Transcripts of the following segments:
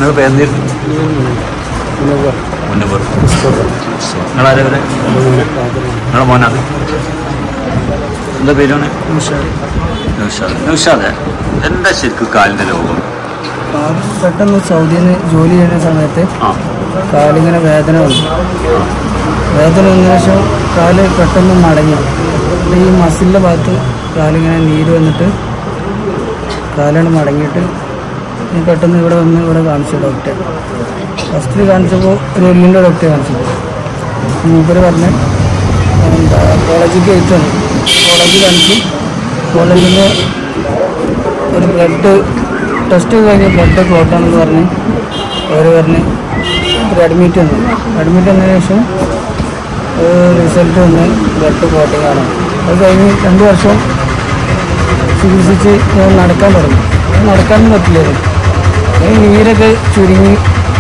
നിങ്ങൾ പേര് മുന്നൂർ നിങ്ങളാരെ വരെ നിങ്ങളെ മോനാണ് എന്താ പേരാണ് നൗഷാദ് നൗഷാദ് എന്താ ശരിക്കും കാലിൻ്റെ രോഗം പെട്ടെന്ന് സൗദിയിൽ നിന്ന് ജോലി ചെയ്യുന്ന സമയത്ത് ആ കാലിങ്ങനെ വേദന വന്നു വേദന വന്ന ശേഷം കാല് പെട്ടെന്ന് മടങ്ങി അപ്പോൾ ഈ മസിലിൻ്റെ ഭാഗത്ത് കാലിങ്ങനെ നീര് വന്നിട്ട് കാലാണ് മടങ്ങിയിട്ട് ഞാൻ പെട്ടെന്ന് ഇവിടെ വന്ന് ഇവിടെ കാണിച്ചു ഡോക്ടറെ ഫസ്റ്റിൽ കാണിച്ചപ്പോൾ ഒരു എല്ലിൻ്റെ ഡോക്ടറെ കാണിച്ചത് മൂപ്പര് പറഞ്ഞ് എന്താ കോളേജിൽ കയറ്റാണ് കോളേജിൽ കാണിച്ചു കോളേജിൽ നിന്ന് ഒരു ബ്ലഡ് ടെസ്റ്റ് കഴിഞ്ഞ് ബ്ലഡ് ക്ലോട്ടാണെന്ന് പറഞ്ഞ് അവർ പറഞ്ഞ് ഒരു അഡ്മിറ്റ് വന്നു അഡ്മിറ്റ് വന്നതിന് ശേഷം റിസൾട്ട് വന്ന് ബ്ലഡ് ക്ലോട്ടിംഗ് ആണ് അത് കഴിഞ്ഞ് രണ്ട് വർഷം ചികിത്സിച്ച് ഞാൻ നടക്കാൻ തുടങ്ങി ഞാൻ നടക്കാനൊന്നും പറ്റില്ലായിരുന്നു ഈ നീരൊക്കെ ചുരുങ്ങി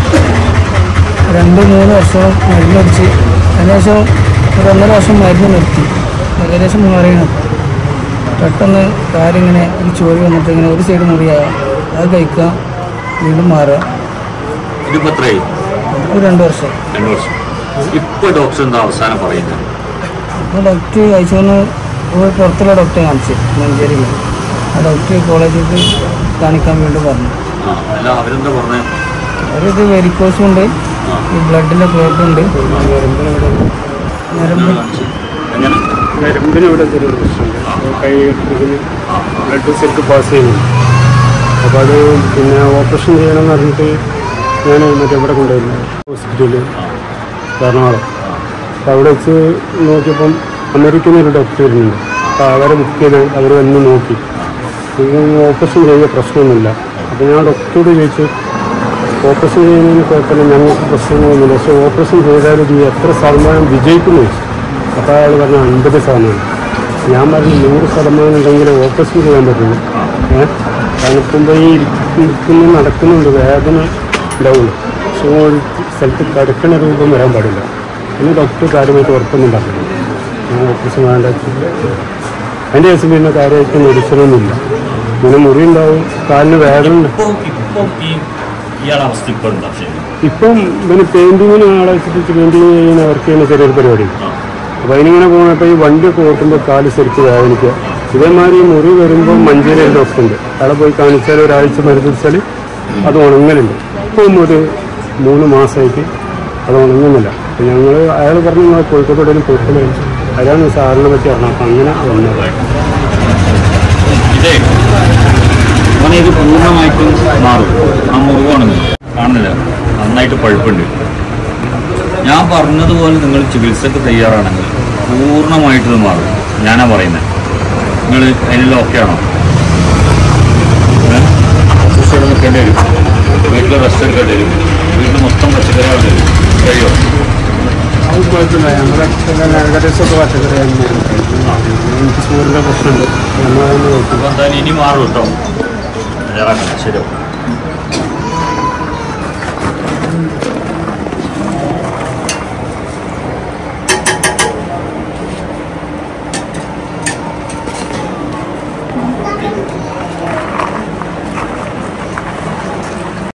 രണ്ട് മൂന്ന് വർഷം മരുന്ന് അടിച്ച് അതിനുശേഷം ഒരു ഒന്നര വർഷം മരുന്ന് നിർത്തി ഏകദേശം മാറിയാണ് പെട്ടെന്ന് കാലിങ്ങനെ ഒരു ചോരി വന്നിട്ട് ഇങ്ങനെ ഒരു സൈഡ് മുറിയാകുക അത് കഴിക്കുക വീണ്ടും മാറുക ഇതിപ്പോ എത്രയായി ഒരു രണ്ട് വർഷം രണ്ട് വർഷം ഇപ്പൊ ഡോക്ടർ എന്താ അവസാനം പറയുന്നത് അപ്പോൾ ഡോക്ടർ കഴിച്ചോന്ന് ഒരു പുറത്തുള്ള ഡോക്ടറെ കാണിച്ചു മഞ്ചേരിയിൽ ആ ഡോക്ടർ കോളേജിൽ കാണിക്കാൻ വേണ്ടി പറഞ്ഞു ആ അല്ല അവരെന്താ പറഞ്ഞത് അവരിത് വെരിക്കോസും ഉണ്ട് ഈ ബ്ലഡിൻ്റെ ക്ലോട്ടും ഉണ്ട് ഞരമ്പ് എങ്ങനെ നരമ്പിന് ഇവിടെ ചെറിയൊരു പ്രശ്നമുണ്ട് അപ്പോൾ കൈ ഇതിന് ബ്ലഡ് ശരിക്ക് പാസ് ചെയ്യുന്നു അപ്പോൾ അത് പിന്നെ ഓപ്പറേഷൻ ചെയ്യണമെന്ന് പറഞ്ഞിട്ട് ഞാൻ മറ്റേ ഇവിടെ കൊണ്ടുവരുന്നു ഹോസ്പിറ്റലിൽ എറണാകുളം അപ്പോൾ അവിടെ വെച്ച് നോക്കിയപ്പം അമേരിക്കയിൽ ഒരു ഡോക്ടർ വരുന്നുണ്ട് അപ്പോൾ അവരെ ബുക്ക് ചെയ്ത് അവർ വന്ന് നോക്കി ഇത് ഓപ്പറേഷൻ ചെയ്യുക പ്രശ്നമൊന്നുമില്ല അപ്പോൾ ഞാൻ ഡോക്ടറോട് ചോദിച്ചു ഓപ്പറേഷൻ ചെയ്യുന്നതിന് കുഴപ്പമില്ല ഞങ്ങൾക്ക് പ്രശ്നങ്ങളൊന്നുമില്ല പക്ഷേ ഓപ്പറേഷൻ ചെയ്താൽ ഇത് എത്ര ശതമാനം വിജയിക്കുന്നു ചോദിച്ചു. അപ്പോൾ അയാൾ പറഞ്ഞു അൻപത് ശതമാനം ഞാൻ പറഞ്ഞു നൂറ് ശതമാനം ഉണ്ടെങ്കിൽ ഓപ്പറേഷൻ ചെയ്യാൻ പറ്റുള്ളൂ ഏഹ് തണുക്കുമ്പോൾ ഈ ഇരിക്കുന്നു നടക്കുന്നുണ്ട് വേദന ഉണ്ടാവുള്ളൂ പക്ഷേ ഒരു സ്ഥലത്ത് കിടക്കുന്ന രൂപം വരാൻ പാടില്ല പിന്നെ ഡോക്ടർ കാര്യമായിട്ട് ഉറപ്പൊന്നും പറഞ്ഞു ഞാൻ ഓപ്പറേഷൻ വേണ്ട അതിൻ്റെ ശേഷം പിന്നെ കാര്യമായിട്ട് മെഡിസിനൊന്നുമില്ല പിന്നെ മുറി ഉണ്ടാവും കാലിന് വേദന ഉണ്ട് ഇപ്പൊ ഇപ്പൊ ഈ ഇയാളെ അവസ്ഥ ഇപ്പൊ ഉണ്ടോ ശരി ഇപ്പം ഇവന് പെയിന്റിങ്ങിന് ആളെ വെച്ചിട്ട് പെയിന്റിങ് ചെയ്യുന്നവർക്ക് തന്നെ ചെറിയൊരു പരിപാടി അപ്പോൾ അതിനിങ്ങനെ പോകണപ്പോൾ ഈ വണ്ടിയൊക്കെ ഓട്ടുമ്പോൾ കാല് ശരിക്ക് വേദനിക്കുക ഇതേമാതിരി ഈ മുറി വരുമ്പോൾ മഞ്ചേരി ഒരു ഡോക്ടർ ഉണ്ട് അവിടെ പോയി കാണിച്ചാൽ ഒരാഴ്ച മരുന്ന് കുടിച്ചാൽ അത് ഉണങ്ങലുണ്ട് ഇപ്പം ഒരു മൂന്ന് മാസമായിട്ട് അത് ഉണങ്ങുന്നില്ല അപ്പം ഞങ്ങൾ അയാൾ പറഞ്ഞു നിങ്ങൾ കോഴിക്കോട് എവിടെയും പോയിട്ട് അതാണ് സാറിനെ പറ്റി പറഞ്ഞത് അപ്പം അങ്ങനെ വന്നത് ഇതേ മോനെ ഇത് പൂർണ്ണമായിട്ടും മാറും ആ മുറിവാണെന്ന് കാണുന്നില്ല നന്നായിട്ട് പഴുപ്പുണ്ട് ഞാൻ പറഞ്ഞതുപോലെ നിങ്ങൾ ചികിത്സക്ക് തയ്യാറാണെങ്കിൽ പൂർണ്ണമായിട്ട് ഇത് മാറും ഞാനാ പറയുന്നത് നിങ്ങൾ അതിനെല്ലാം ഓക്കെ ആണോ ഓഫീസിൽ നിൽക്കേണ്ടി വരും വീട്ടിൽ റെസ്റ്റ് എടുക്കേണ്ടി വരും വീട്ടിൽ മൊത്തം പച്ചക്കറികൾ വരും കഴിയോ അത് കുഴപ്പമില്ല ഞങ്ങളുടെ ഏകദേശമൊക്കെ പച്ചക്കറി തന്നെയാണ് എനിക്ക് സൂര്യൻ്റെ പ്രശ്നമുണ്ട് നമ്മളതൊന്ന് നോക്കും അപ്പോൾ എന്തായാലും ഇനി മാറും കേട്ടോ തയ്യാറാക്കണം ശരി